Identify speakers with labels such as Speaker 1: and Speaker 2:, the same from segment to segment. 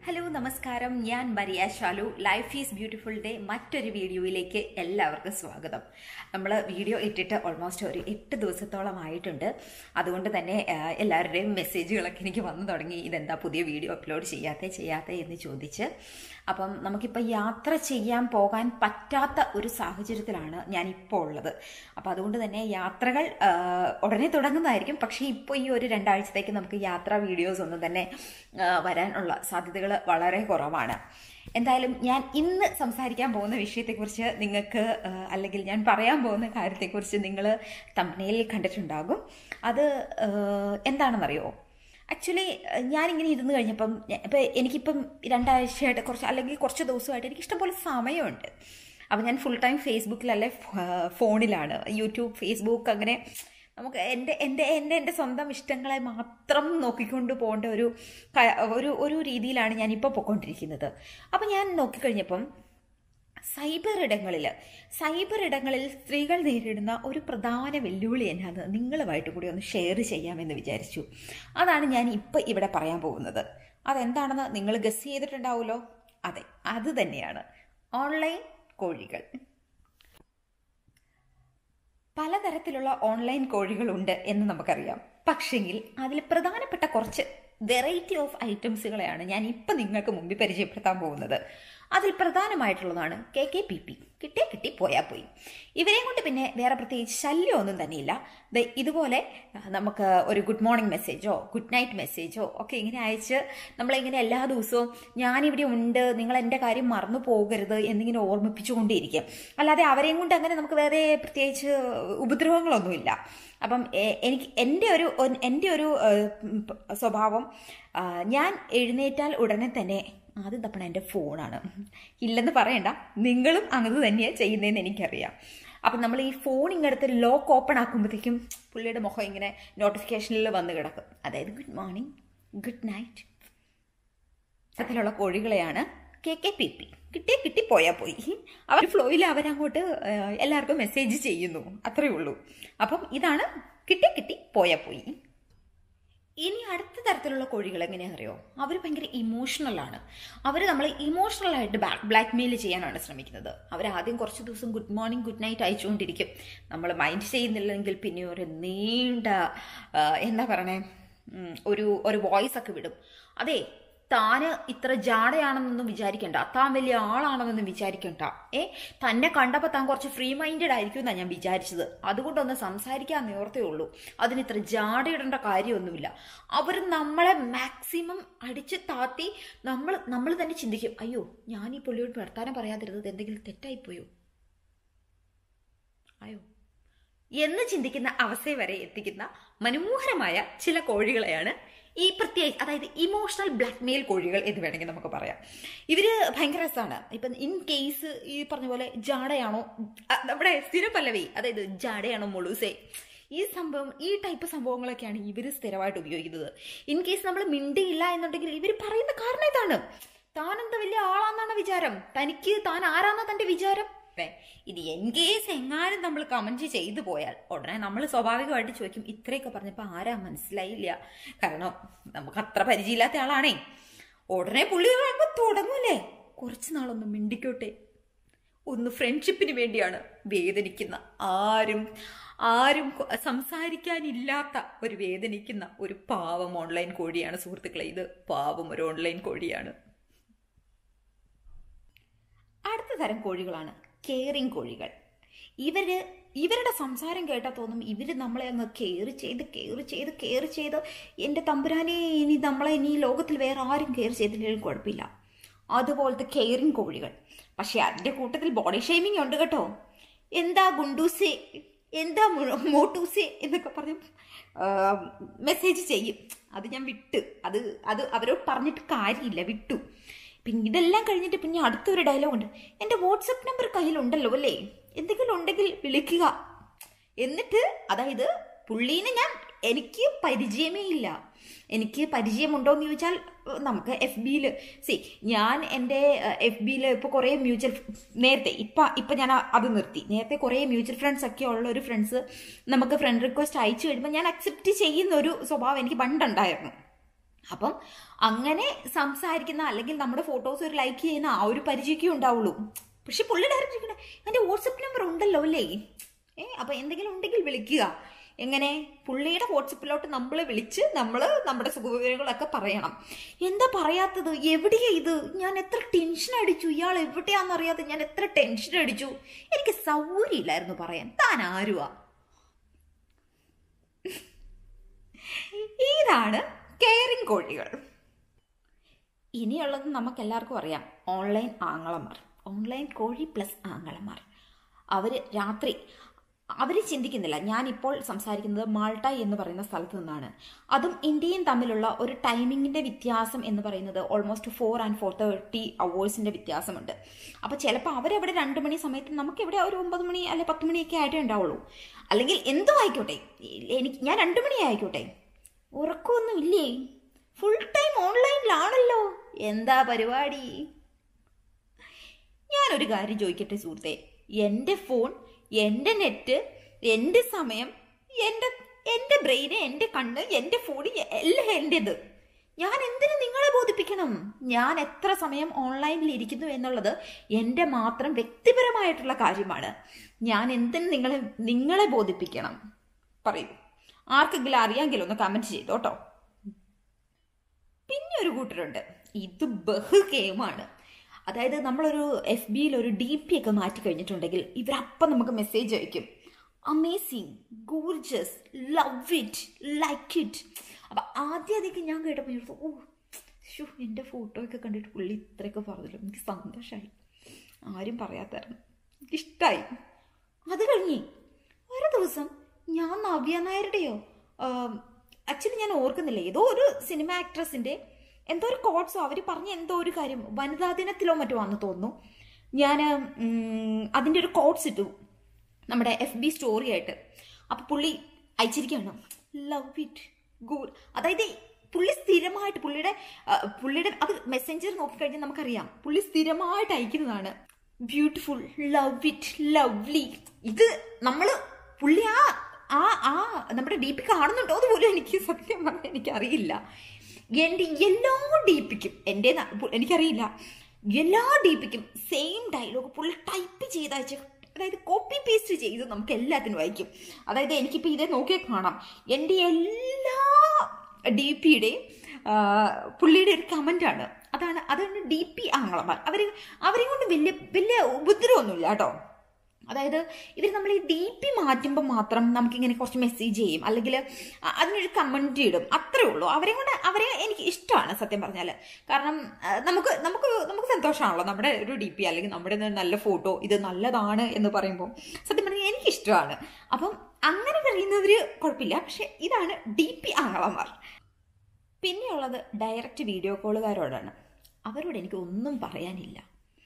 Speaker 1: hello നമസ്കാരം ഞാൻ Maria Shalu life is beautiful day മറ്റൊരു വീഡിയോയിലേക്ക് എല്ലാവർക്കും സ്വാഗതം നമ്മൾ വീഡിയോ ഇട്ടിട്ട് ഓൾമോസ്റ്റ് ഒരു എട്ട് ദിവസത്തോളം ആയിട്ടുണ്ട് അതുകൊണ്ട് തന്നെ ആ, എല്ലാവരുടെയും മെസ്സേജുകളൊക്കെ എനിക്ക് വന്നു തുടങ്ങി ഇതെന്താ പുതിയ വീഡിയോ അപ്ലോഡ് ചെയ്യാത്തേ ചെയ്യാത്തേ എന്ന് ചോദിച്ച് അപ്പം നമുക്കിപ്പോൾ യാത്ര ചെയ്യാൻ പോകാൻ പറ്റാത്ത ഒരു സാഹചര്യത്തിലാണ് ഞാനിപ്പോൾ ഉള്ളത് അപ്പോൾ അതുകൊണ്ട് തന്നെ യാത്രകൾ ആ, ഉടനെ തുടങ്ങുന്നതായിരിക്കും പക്ഷേ ഇപ്പോൾ ഈ ഒരു രണ്ടാഴ്ചത്തേക്ക് നമുക്ക് യാത്രാ വീഡിയോസ് ഒന്നും തന്നെ ആ, വരാനുള്ള സാധ്യതകൾ വളരെ കുറവാണ് എന്തായാലും ഞാൻ ഇന്ന് സംസാരിക്കാൻ പോകുന്ന വിഷയത്തെക്കുറിച്ച് നിങ്ങൾക്ക് ആ, അല്ലെങ്കിൽ ഞാൻ പറയാൻ പോകുന്ന കാര്യത്തെക്കുറിച്ച് നിങ്ങൾ തമ്പനയിൽ കണ്ടിട്ടുണ്ടാകും അത് ആ, എന്താണെന്നറിയോ ആക്ച്വലി ഞാനിങ്ങനെ ഇരുന്ന് കഴിഞ്ഞപ്പം ഞ- ഇപ്പം എനിക്കിപ്പം രണ്ടാഴ്ചയായിട്ട് കുറച്ച് അല്ലെങ്കിൽ കുറച്ച് ദിവസമായിട്ട് എനിക്ക് ഇഷ്ടംപോലെ സമയമുണ്ട് അപ്പം ഞാൻ ഫുൾ ടൈം ഫേസ്ബുക്കിലല്ലേ ഫ- ഫോണിലാണ് യൂട്യൂബ് ഫേസ്ബുക്ക് അങ്ങനെ നമുക്ക് എൻ്റെ എൻ്റെ എൻ്റെ എൻ്റെ സ്വന്തം ഇഷ്ടങ്ങളെ മാത്രം നോക്കിക്കൊണ്ട് പോകേണ്ട ഒരു ക- ഒരു ഒരു രീതിയിലാണ് ഞാനിപ്പോൾ പോയിക്കൊണ്ടിരിക്കുന്നത് അപ്പം ഞാൻ നോക്കിക്കഴിഞ്ഞപ്പം സൈബർ ഇടങ്ങളിൽ സൈബർ ഇടങ്ങളിൽ സ്ത്രീകൾ നേരിടുന്ന ഒരു പ്രധാന വെല്ലുവിളി എന്നാന്ന് നിങ്ങളുമായിട്ട് കൂടി ഒന്ന് ഷെയർ ചെയ്യാമെന്ന് വിചാരിച്ചു അതാണ് ഞാൻ ഇപ്പം ഇവിടെ പറയാൻ പോകുന്നത് അതെന്താണെന്ന് നിങ്ങൾ ഗസ് ചെയ്തിട്ടുണ്ടാവുമല്ലോ അതെ അത് തന്നെയാണ് ഓൺലൈൻ കോഴികൾ പലതരത്തിലുള്ള ഓൺലൈൻ കോഴികളുണ്ട് എന്ന് നമുക്കറിയാം പക്ഷെങ്കിൽ അതിൽ പ്രധാനപ്പെട്ട കുറച്ച് വെറൈറ്റി ഓഫ് ഐറ്റംസുകളെയാണ് ഞാൻ ഇപ്പം നിങ്ങൾക്ക് മുമ്പിൽ പരിചയപ്പെടുത്താൻ പോകുന്നത് അതിൽ പ്രധാനമായിട്ടുള്ളതാണ് കെ കെ പി പി കിട്ടിയ കിട്ടി പോയാൽ പോയി ഇവരെയും കൊണ്ട് പിന്നെ വേറെ പ്രത്യേകിച്ച് ശല്യമൊന്നും തന്നെയില്ല ദേ ഇതുപോലെ ആ, നമുക്ക് ഒരു ഗുഡ് മോർണിംഗ് മെസ്സേജോ ഗുഡ് നൈറ്റ് മെസ്സേജോ ഒക്കെ ഇങ്ങനെ അയച്ച് നമ്മളിങ്ങനെ എല്ലാ ദിവസവും ഞാനിവിടെ ഉണ്ട് നിങ്ങൾ എൻ്റെ കാര്യം മറന്നു പോകരുത് എന്നിങ്ങനെ ഓർമ്മിപ്പിച്ചുകൊണ്ടേയിരിക്കും അല്ലാതെ അവരെയും കൊണ്ട് അങ്ങനെ നമുക്ക് വേറെ പ്രത്യേകിച്ച് ഉപദ്രവങ്ങളൊന്നുമില്ല അപ്പം എ- എനിക്ക് എൻ്റെ ഒരു ഒൻ- എൻ്റെ ഒരു ഏഹ്, ഉം, പ- സ്വഭാവം ആ, ഞാൻ എഴുന്നേറ്റാൽ ഉടനെ തന്നെ ആദ്യം തപ്പണ എൻ്റെ ഫോണാണ് ഇല്ലെന്ന് പറയണ്ട നിങ്ങളും അങ്ങനെ തന്നെയാണ് ചെയ്യുന്നതെന്ന് എനിക്കറിയാം അപ്പം നമ്മൾ ഈ ഫോൺ ഇങ്ങടുത്ത് ലോക്ക് ഓപ്പൺ ആക്കുമ്പോഴത്തേക്കും പുള്ളിയുടെ മുഖം ഇങ്ങനെ നോട്ടിഫിക്കേഷനിൽ വന്ന് കിടക്കും അതായത് ഗുഡ് മോർണിംഗ് ഗുഡ് നൈറ്റ് ഇത്തരത്തിലുള്ള കോഴികളെയാണ് കെ കെ പി പി കിട്ടിയ കിട്ടി പോയാൽ പോയി അവർ ഫ്ലോയിൽ അവരങ്ങോട്ട് ഏഹ്, എല്ലാവർക്കും മെസ്സേജ് ചെയ്യുന്നു അത്രയേ ഉള്ളൂ അപ്പം ഇതാണ് കിട്ടി കിട്ടി പോയാൽ പോയി ഇനി അടുത്ത തരത്തിലുള്ള കോഴികൾ എങ്ങനെയാണെന്ന് അറിയോ അവർ ഭയങ്കര ഇമോഷണൽ ആണ് അവർ നമ്മൾ ഇമോഷണൽ ആയിട്ട് ബ്ലാക്ക് മെയിൽ ചെയ്യാനാണ് ശ്രമിക്കുന്നത് അവർ ആദ്യം കുറച്ച് ദിവസം ഗുഡ് മോർണിംഗ് ഗുഡ് നൈറ്റ് അയച്ചുകൊണ്ടിരിക്കും നമ്മൾ മൈൻഡ് ചെയ്യുന്നില്ലെങ്കിൽ പിന്നെ ഒരു നീണ്ട ആ, എന്താ പറയണേ ഉം, ഒരു ഒരു വോയിസ് ഒക്കെ വിടും അതെ താന് ഇത്ര ജാടയാണെന്നൊന്നും വിചാരിക്കണ്ട താൻ വലിയ ആളാണെന്നൊന്നും വിചാരിക്കണ്ട ഏ തന്നെ കണ്ടപ്പോൾ താൻ കുറച്ച് ഫ്രീ മൈൻഡഡ് ആയിരിക്കും എന്നാണ് ഞാൻ വിചാരിച്ചത് അതുകൊണ്ടൊന്ന് സംസാരിക്കാൻ നേർത്തേ ഉള്ളൂ അതിന് ഇത്ര ജാടയിടേണ്ട കാര്യമൊന്നുമില്ല അവർ നമ്മളെ മാക്സിമം അടിച്ച് താത്തി നമ്മൾ നമ്മൾ തന്നെ ചിന്തിക്കും അയ്യോ ഞാൻ ഈ പുള്ളിയോട് വർത്താനം പറയാതിരുന്നത് എന്തെങ്കിലും തെറ്റായിപ്പോയോ അയ്യോ എന്ന് ചിന്തിക്കുന്ന അവസ്ഥ വരെ എത്തിക്കുന്ന മനോഹരമായ ചില കോഴികളെയാണ് ഈ പ്രത്യേക അതായത് ഇമോഷണൽ ബ്ലാക്ക്മെയിൽ കോഴികൾ എന്ന് വേണമെങ്കിൽ നമുക്ക് പറയാം ഇവര് ഭയങ്കര രസമാണ് ഇപ്പം ഇൻ കേസ് ഈ പറഞ്ഞ പോലെ ജാടയാണോ അ, നമ്മുടെ സ്ഥിര പല്ലവി അതായത് ജാടയാണോ മുളുസേ ഈ സംഭവം ഈ ടൈപ്പ് സംഭവങ്ങളൊക്കെയാണ് ഇവർ സ്ഥിരമായിട്ട് ഉപയോഗിക്കുന്നത് ഇൻ കേസ് നമ്മൾ മിണ്ടിയില്ല എന്നുണ്ടെങ്കിൽ ഇവർ പറയുന്ന കാരണം ഇതാണ് താൻ എന്താ വലിയ ആളാന്നാണ് വിചാരം തനിക്ക് താൻ ആരാന്നാ തന്റെ വിചാരം ഏ, ഇത് എൻ കേസ് എങ്ങാനും നമ്മൾ കമന്റ് ചെയ്തു പോയാൽ ഉടനെ നമ്മൾ സ്വാഭാവികമായിട്ട് ചോദിക്കും ഇത്രയൊക്കെ പറഞ്ഞപ്പോൾ ആരാ മനസ്സിലായില്ല കാരണം നമുക്ക് അത്ര പരിചയമില്ലാത്ത ആളാണേ ഉടനെ പുള്ളി പറയുമ്പോൾ തുടങ്ങൂലേ കുറച്ച് നാളൊന്ന് മിണ്ടിക്കോട്ടെ ഒന്ന് ഫ്രണ്ട്ഷിപ്പിന് വേണ്ടിയാണ് വേദനിക്കുന്ന ആരും ആരും കൊ- സംസാരിക്കാനില്ലാത്ത ഒരു വേദനിക്കുന്ന ഒരു പാവം ഓൺലൈൻ കോഴിയാണ് സുഹൃത്തുക്കളെ ഇത് പാവം ഒരു ഓൺലൈൻ കോഴിയാണ് അടുത്ത തരം കോഴികളാണ് കെയറിങ് കോഴികൾ ഇവര് ഇവരുടെ സംസാരം കേട്ടാൽ തോന്നും ഇവര് നമ്മളെ അങ്ങ് കെയർ ചെയ്ത് കെയർ ചെയ്ത് കെയർ ചെയ്ത് എൻ്റെ തമ്പുരാനെ ഇനി നമ്മളെ ഇനി ഈ ലോകത്തിൽ വേറെ ആരും കെയർ ചെയ്തില്ലെങ്കിലും കുഴപ്പമില്ല അതുപോലത്തെ കെയറിങ് കോഴികൾ പക്ഷെ അതിൻ്റെ കൂട്ടത്തിൽ ബോഡി ഷെയ്മിങ് ഉണ്ട് കേട്ടോ എന്താ ഗുണ്ടൂസേ എന്താ മു- മോട്ടൂസേ എന്നൊക്കെ പറഞ്ഞ് മെസ്സേജ് ചെയ്യും അത് ഞാൻ വിട്ട് അത് അത് അവരോട് പറഞ്ഞിട്ട് കാര്യമില്ല വിട്ടു പിന്നെ ഇതെല്ലാം കഴിഞ്ഞിട്ട് പിന്നെ അടുത്തൊരു ഡയലോഗ് ഉണ്ട് എൻ്റെ വാട്സപ്പ് നമ്പർ കയ്യിലുണ്ടല്ലോ അല്ലേ എന്തെങ്കിലും ഉണ്ടെങ്കിൽ വിളിക്കുക എന്നിട്ട് അതായത് പുള്ളീനെ ഞാൻ എനിക്ക് പരിചയമേ ഇല്ല എനിക്ക് പരിചയമുണ്ടോ എന്ന് ചോദിച്ചാൽ ഏഹ്, നമുക്ക് എഫ് ബിയിൽ സി ഞാൻ എൻ്റെ എഫ് ബിയിൽ ഇപ്പോൾ കുറേ മ്യൂച്വൽ നേരത്തെ ഇപ്പം ഇപ്പം ഞാൻ അത് നിർത്തി നേരത്തെ കുറേ മ്യൂച്വൽ ഫ്രണ്ട്സ് ഒക്കെ ഉള്ള ഒരു ഫ്രണ്ട്സ് നമുക്ക് ഫ്രണ്ട് റിക്വസ്റ്റ് അയച്ചു കഴിയുമ്പോൾ ഞാൻ അക്സെപ്റ്റ് ചെയ്യുന്ന ഒരു സ്വഭാവം എനിക്ക് പണ്ടുണ്ടായിരുന്നു അപ്പം അങ്ങനെ സംസാരിക്കുന്ന അല്ലെങ്കിൽ നമ്മുടെ ഫോട്ടോസ് ഒരു ലൈക്ക് ചെയ്യുന്ന ആ ഒരു പരിചയമൊക്കെ ഉണ്ടാവുള്ളൂ പക്ഷെ പുള്ളി ഡയറക്റ്റ് ഇരിക്കണേ എൻ്റെ വാട്സപ്പ് നമ്പർ ഉണ്ടല്ലോ അല്ലേ ഏ അപ്പം എന്തെങ്കിലും ഉണ്ടെങ്കിൽ വിളിക്കുക എങ്ങനെ പുള്ളിയുടെ വാട്സപ്പിലോട്ട് നമ്മൾ വിളിച്ച് നമ്മൾ നമ്മുടെ സുഖവിവരങ്ങളൊക്കെ പറയണം എന്താ പറയാത്തത് എവിടെയാ ഇത് ഞാൻ എത്ര ടെൻഷൻ അടിച്ചു ഇയാൾ എവിടെയാണെന്നറിയാതെ ഞാൻ എത്ര ടെൻഷൻ അടിച്ചു എനിക്ക് സൗകര്യമില്ലായിരുന്നു പറയാൻ താൻ ആരുവാ ഇതാണ് കെയറിങ് കോഴികൾ ഇനിയുള്ളത് നമുക്ക് എല്ലാവർക്കും അറിയാം ഓൺലൈൻ ആങ്ങളമാർ ഓൺലൈൻ കോഴി പ്ലസ് ആങ്ങളമാർ അവർ രാത്രി അവർ ചിന്തിക്കുന്നില്ല ഞാനിപ്പോൾ സംസാരിക്കുന്നത് മാൾട്ട എന്ന് പറയുന്ന സ്ഥലത്ത് നിന്നാണ് അതും ഇന്ത്യയും തമ്മിലുള്ള ഒരു ടൈമിങ്ങിന്റെ വ്യത്യാസം എന്ന് പറയുന്നത് almost four and four thirty അവേഴ്സിന്റെ വ്യത്യാസമുണ്ട് അപ്പോൾ ചിലപ്പോൾ അവരവിടെ രണ്ട് മണി സമയത്ത് നമുക്ക് ഇവിടെ ഒരു ഒമ്പത് മണി അല്ലെ പത്ത് മണിയൊക്കെ ആയിട്ടേ ഉണ്ടാവുള്ളൂ അല്ലെങ്കിൽ എന്തോ ആയിക്കോട്ടെ എനിക്ക് ഞാൻ രണ്ട് മണി ആയിക്കോട്ടെ ഉറക്കമൊന്നും ഇല്ലേ ഫുൾ ടൈം ഓൺലൈനിലാണല്ലോ എന്താ പരിപാടി ഞാനൊരു കാര്യം ചോദിക്കട്ടെ സുഹൃത്തെ എൻ്റെ ഫോൺ എൻ്റെ നെറ്റ് എൻ്റെ സമയം എൻ്റെ എൻ്റെ ബ്രെയിന് എൻ്റെ കണ്ണ് എൻ്റെ ഫോൺ എല്ലാം എൻ്റെത് ഞാൻ എന്തിനു നിങ്ങളെ ബോധിപ്പിക്കണം ഞാൻ എത്ര സമയം ഓൺലൈനിൽ ഇരിക്കുന്നു എന്നുള്ളത് എൻ്റെ മാത്രം വ്യക്തിപരമായിട്ടുള്ള കാര്യമാണ് ഞാൻ എന്തിനു നിങ്ങളെ നിങ്ങളെ ബോധിപ്പിക്കണം പറയൂ ആർക്കെങ്കിലും അറിയാമെങ്കിലും ഒന്ന് കമൻറ്റ് ചെയ്തോ കേട്ടോ പിന്നെ ഒരു കൂട്ടരുണ്ട് ഇത് ബഹു ഗെയിമാണ് അതായത് നമ്മളൊരു എഫ് ബിയിൽ ഒരു ഡി പി ഒക്കെ മാറ്റി കഴിഞ്ഞിട്ടുണ്ടെങ്കിൽ ഇവരപ്പം നമുക്ക് മെസ്സേജ് അയക്കും amazing gorgeous love it like it അപ്പം ആദ്യം അതൊക്കെ ഞാൻ കേട്ടപ്പോൾ ഞാൻ ഓ ഷു എൻ്റെ ഫോട്ടോ ഒക്കെ കണ്ടിട്ട് പുള്ളി ഇത്രയൊക്കെ പറഞ്ഞല്ലോ എനിക്ക് സന്തോഷമായി ആരും പറയാത്തായിരുന്നു എനിക്കിഷ്ടമായി അത് കഴിഞ്ഞ് ഒരു ദിവസം ഞാൻ നവ്യ നായരുടെയോ ആക്ച്വലി ഞാൻ ഓർക്കുന്നില്ല ഏതോ ഒരു സിനിമ ആക്ട്രസിന്റെ എന്തോ ഒരു കോഡ്സോ അവർ പറഞ്ഞ എന്തോ ഒരു കാര്യം വനിതാ ദിനത്തിലോ മറ്റോ ആണെന്ന് തോന്നുന്നു ഞാൻ അതിൻ്റെ ഒരു കോഡ്സ് ഇട്ടു നമ്മുടെ എഫ് ബി സ്റ്റോറി ആയിട്ട് അപ്പം പുള്ളി അയച്ചിരിക്കുകയാണ് ലവ് ഇറ്റ് ഗുഡ് അതായത് പുള്ളി സ്ഥിരമായിട്ട് പുള്ളിയുടെ പുള്ളിയുടെ അത് മെസ്സഞ്ചർ നോക്കിക്കഴിഞ്ഞാൽ നമുക്കറിയാം പുള്ളി സ്ഥിരമായിട്ട് അയക്കുന്നതാണ് ബ്യൂട്ടിഫുൾ ലവ് ഇറ്റ് ലവ്ലി ഇത് നമ്മൾ പുള്ളി ആ ആ ആ നമ്മുടെ ഡി പി കാണുന്നുണ്ടോ എന്ന് പോലും എനിക്ക് സത്യം പറഞ്ഞാൽ എനിക്കറിയില്ല എൻ്റെ എല്ലാ ഡി പിക്കും എൻ്റെ എനിക്കറിയില്ല എല്ലാ ഡി പിക്കും സെയിം ഡയലോഗ് പുള്ളി ടൈപ്പ് ചെയ്ത് അയച്ച അതായത് കോപ്പി പേസ്റ്റ് ചെയ്ത് നമുക്ക് എല്ലാത്തിനും അയക്കും അതായത് എനിക്കിപ്പോൾ ഇതേ നോക്കിയാൽ കാണാം എൻ്റെ എല്ലാ ഡി പിയുടെയും പുള്ളിയുടെ ഒരു കമൻ്റാണ് അതാണ് അതാണ് ഡി പി ആങ്ങളമാർ അവർ അവരെ കൊണ്ട് വലിയ വലിയ ഉപദ്രവമൊന്നുമില്ല കേട്ടോ അതായത് ഇവർ നമ്മൾ ഈ ഡി പി മാറ്റുമ്പോൾ മാത്രം നമുക്കിങ്ങനെ കുറച്ച് മെസ്സേജ് ചെയ്യും അല്ലെങ്കിൽ അതിനൊരു കമൻറ്റ് ഇടും അത്രേ ഉള്ളൂ അവരെ കൊണ്ട് അവരെ എനിക്ക് ഇഷ്ടമാണ് സത്യം പറഞ്ഞാൽ കാരണം നമുക്ക് നമുക്ക് നമുക്ക് സന്തോഷമാണല്ലോ നമ്മുടെ ഒരു ഡി പി അല്ലെങ്കിൽ നമ്മുടെ നല്ല ഫോട്ടോ ഇത് നല്ലതാണ് എന്ന് പറയുമ്പോൾ സത്യം പറഞ്ഞാൽ എനിക്കിഷ്ടമാണ് അപ്പം അങ്ങനെ പറയുന്നവർ കുഴപ്പമില്ല പക്ഷെ ഇതാണ് ഡി പി ആങ്ങളമാർ പിന്നെയുള്ളത് ഡയറക്റ്റ് വീഡിയോ കോളുകാരോടാണ് അവരോട് എനിക്ക് ഒന്നും പറയാനില്ല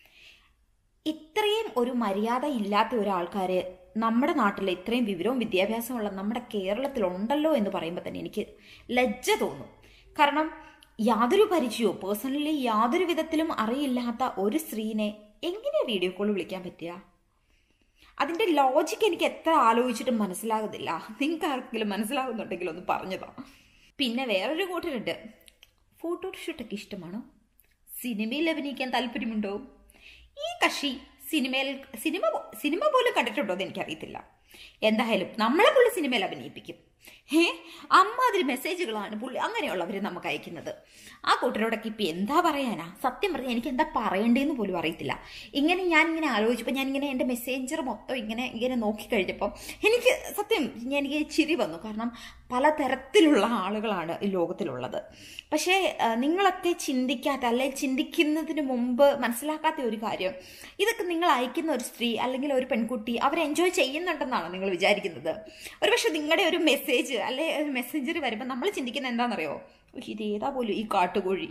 Speaker 1: ഇത്രയും ഒരു മര്യാദ ഇല്ലാത്ത ഒരാൾക്കാർ നമ്മുടെ നാട്ടിൽ ഇത്രയും വിവരവും വിദ്യാഭ്യാസമുള്ള നമ്മുടെ കേരളത്തിലുണ്ടല്ലോ എന്ന് പറയുമ്പോൾ തന്നെ എനിക്ക് ലജ്ജ തോന്നും കാരണം യാതൊരു പരിചയവും പേഴ്സണലി യാതൊരു വിധത്തിലും അറിയില്ലാത്ത ഒരു സ്ത്രീനെ എങ്ങനെ വീഡിയോ കോൾ വിളിക്കാൻ പറ്റുക അതിൻ്റെ ലോജിക്ക് എനിക്ക് എത്ര ആലോചിച്ചിട്ടും മനസ്സിലാകുന്നില്ല നിങ്ങൾക്ക് ആർക്കെങ്കിലും മനസ്സിലാകുന്നുണ്ടെങ്കിൽ ഒന്ന് പറഞ്ഞതാ പിന്നെ വേറൊരു കൂട്ടരുണ്ട് ഫോട്ടോഷൂട്ടൊക്കെ ഇഷ്ടമാണോ സിനിമയിൽ അഭിനയിക്കാൻ താല്പര്യമുണ്ടോ ഈ കക്ഷി സിനിമയിൽ സിനിമ സിനിമ പോലും കണ്ടിട്ടുണ്ടോ എന്ന് എനിക്കറിയത്തില്ല എന്തായാലും നമ്മളെ പുള്ളി സിനിമയിൽ അഭിനയിപ്പിക്കും ഏ അമ്മാതിരി മെസ്സേജുകളാണ് പുള്ളി അങ്ങനെയുള്ളവർ നമുക്ക് അയക്കുന്നത് ആ കൂട്ടരോടൊക്കെ ഇപ്പം എന്താ പറയാനാ സത്യം പറഞ്ഞാൽ എനിക്ക് എന്താ പറയണ്ടേന്ന് പോലും അറിയത്തില്ല ഇങ്ങനെ ഞാൻ ഇങ്ങനെ ആലോചിച്ചപ്പോൾ ഞാനിങ്ങനെ എൻ്റെ മെസ്സേഞ്ചർ മൊത്തം ഇങ്ങനെ ഇങ്ങനെ നോക്കിക്കഴിഞ്ഞപ്പോൾ എനിക്ക് സത്യം ഞാൻ എനിക്ക് ചിരി വന്നു കാരണം പലതരത്തിലുള്ള ആളുകളാണ് ഈ ലോകത്തിലുള്ളത് പക്ഷേ നിങ്ങളൊക്കെ ചിന്തിക്കാത്ത അല്ലെ ചിന്തിക്കുന്നതിന് മുമ്പ് മനസ്സിലാക്കാത്ത ഒരു കാര്യം ഇതൊക്കെ നിങ്ങൾ അയക്കുന്ന ഒരു സ്ത്രീ അല്ലെങ്കിൽ ഒരു പെൺകുട്ടി അവർ എൻജോയ് ചെയ്യുന്നുണ്ടെന്നാണ് നിങ്ങൾ വിചാരിക്കുന്നത് ഒരുപക്ഷെ നിങ്ങളുടെ ഒരു മെസ്സേജ് അല്ലെ ഒരു മെസ്സഞ്ചർ വരുമ്പോൾ നമ്മൾ ചിന്തിക്കുന്നത് എന്താണെന്നറിയോ ഇത് ഏതാ പോലും ഈ കാട്ടുകോഴി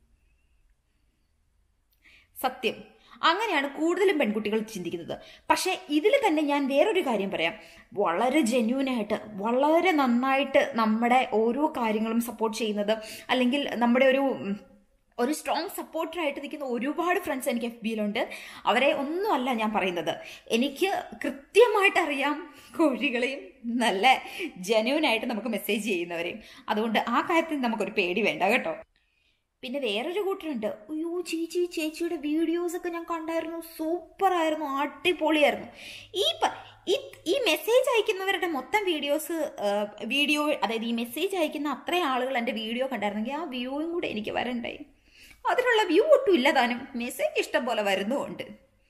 Speaker 1: സത്യം അങ്ങനെയാണ് കൂടുതലും പെൺകുട്ടികൾ ചിന്തിക്കുന്നത് പക്ഷേ ഇതിൽ തന്നെ ഞാൻ വേറൊരു കാര്യം പറയാം വളരെ ജെന്യൂനായിട്ട് വളരെ നന്നായിട്ട് നമ്മുടെ ഓരോ കാര്യങ്ങളും സപ്പോർട്ട് ചെയ്യുന്നത് അല്ലെങ്കിൽ നമ്മുടെ ഒരു ഒരു സ്ട്രോങ് സപ്പോർട്ടറായിട്ട് നിൽക്കുന്ന ഒരുപാട് ഫ്രണ്ട്സ് എനിക്ക് എഫ് ബിയിലുണ്ട് അവരെ ഒന്നുമല്ല ഞാൻ പറയുന്നത് എനിക്ക് കൃത്യമായിട്ട് അറിയാം കോഴികളെയും നല്ല ജനുവനായിട്ട് നമുക്ക് മെസ്സേജ് ചെയ്യുന്നവരെയും അതുകൊണ്ട് ആ കാര്യത്തിൽ നമുക്കൊരു പേടി വേണ്ട കേട്ടോ പിന്നെ വേറൊരു കൂട്ടരുണ്ട് അയ്യോ ചേച്ചി ചേച്ചിയുടെ വീഡിയോസ് ഒക്കെ ഞാൻ കണ്ടായിരുന്നു സൂപ്പർ ആയിരുന്നു അടിപൊളിയായിരുന്നു ഈ പ- ഈ ഈ മെസ്സേജ് അയക്കുന്നവരുടെ മൊത്തം വീഡിയോസ് വീഡിയോ അതായത് ഈ മെസ്സേജ് അയക്കുന്ന അത്രയും ആളുകൾ എൻ്റെ വീഡിയോ കണ്ടായിരുന്നെങ്കിൽ ആ വ്യൂവും കൂടെ എനിക്ക് വരണ്ടായി അതിനുള്ള വ്യൂ ഒട്ടും ഇല്ല താനും മെസ്സേജ് ഇഷ്ടം പോലെ വരുന്നുമുണ്ട്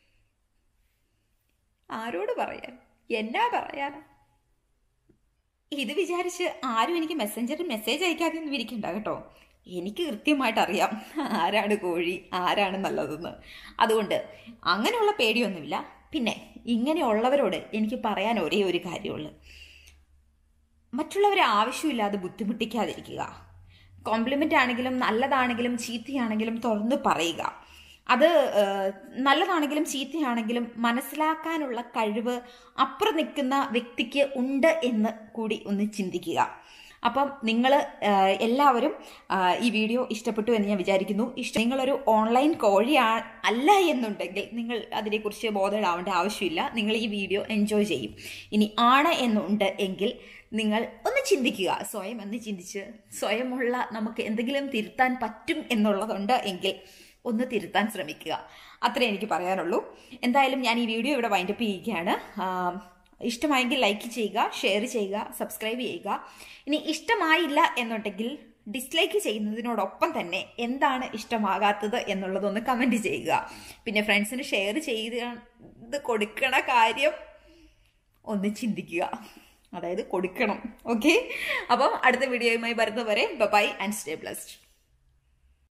Speaker 1: ആരോട് പറയാൻ എന്നാ പറയാനാ ഇത് വിചാരിച്ച് ആരും എനിക്ക് മെസ്സഞ്ചറിൽ മെസ്സേജ് അയക്കാതെ ഒന്നും ഇരിക്കണ്ട കേട്ടോ എനിക്ക് കൃത്യമായിട്ട് അറിയാം ആരാണ് കോഴി ആരാണ് നല്ലതെന്ന് അതുകൊണ്ട് അങ്ങനെയുള്ള പേടിയൊന്നുമില്ല പിന്നെ ഇങ്ങനെയുള്ളവരോട് എനിക്ക് പറയാൻ ഒരേ ഒരു കാര്യമുള്ളൂ മറ്റുള്ളവരെ ആവശ്യമില്ലാതെ ബുദ്ധിമുട്ടിക്കാതിരിക്കുക കോംപ്ലിമെൻ്റ് ആണെങ്കിലും നല്ലതാണെങ്കിലും ചീത്തയാണെങ്കിലും തുറന്നു പറയുക അത് ഏഹ്, നല്ലതാണെങ്കിലും ചീത്തയാണെങ്കിലും മനസ്സിലാക്കാനുള്ള കഴിവ് അപ്പുറം നിൽക്കുന്ന വ്യക്തിക്ക് ഉണ്ട് എന്ന് കൂടി ഒന്ന് ചിന്തിക്കുക അപ്പം നിങ്ങൾ എല്ലാവരും ആ, ഈ വീഡിയോ ഇഷ്ടപ്പെട്ടു എന്ന് ഞാൻ വിചാരിക്കുന്നു ഇഷ്ട നിങ്ങളൊരു ഓൺലൈൻ കോഴി ആ- അല്ല എന്നുണ്ടെങ്കിൽ നിങ്ങൾ അതിനെക്കുറിച്ച് ബോധമിടാവേണ്ട ആവശ്യമില്ല നിങ്ങൾ ഈ വീഡിയോ എൻജോയ് ചെയ്യും ഇനി ആണ് എന്നുണ്ട് എങ്കിൽ നിങ്ങൾ ഒന്ന് ചിന്തിക്കുക സ്വയം ഒന്ന് ചിന്തിച്ച് സ്വയമുള്ള നമുക്ക് എന്തെങ്കിലും തിരുത്താൻ പറ്റും എന്നുള്ളതുണ്ട് എങ്കിൽ ഒന്ന് തിരുത്താൻ ശ്രമിക്കുക അത്രേ എനിക്ക് പറയാനുള്ളൂ എന്തായാലും ഞാൻ ഈ വീഡിയോ ഇവിടെ വൈൻഡപ്പ് ചെയ്യുകയാണ് ആ, ഇഷ്ടമായെങ്കിൽ ലൈക്ക് ചെയ്യുക ഷെയർ ചെയ്യുക സബ്സ്ക്രൈബ് ചെയ്യുക ഇനി ഇഷ്ടമായില്ല എന്നുണ്ടെങ്കിൽ ഡിസ്ലൈക്ക് ചെയ്യുന്നതിനോടൊപ്പം തന്നെ എന്താണ് ഇഷ്ടമാകാത്തത് എന്നുള്ളതൊന്ന് കമൻറ്റ് ചെയ്യുക പിന്നെ ഫ്രണ്ട്സിന് ഷെയർ ചെയ്ത് ഇത് കൊടുക്കണ കാര്യം ഒന്ന് ചിന്തിക്കുക അതായത് കൊടുക്കണം ഓക്കെ അപ്പം അടുത്ത വീഡിയോയുമായി വരുന്നവരെ ബൈ ആൻഡ് സ്റ്റേ ബ്ലസ്ഡ്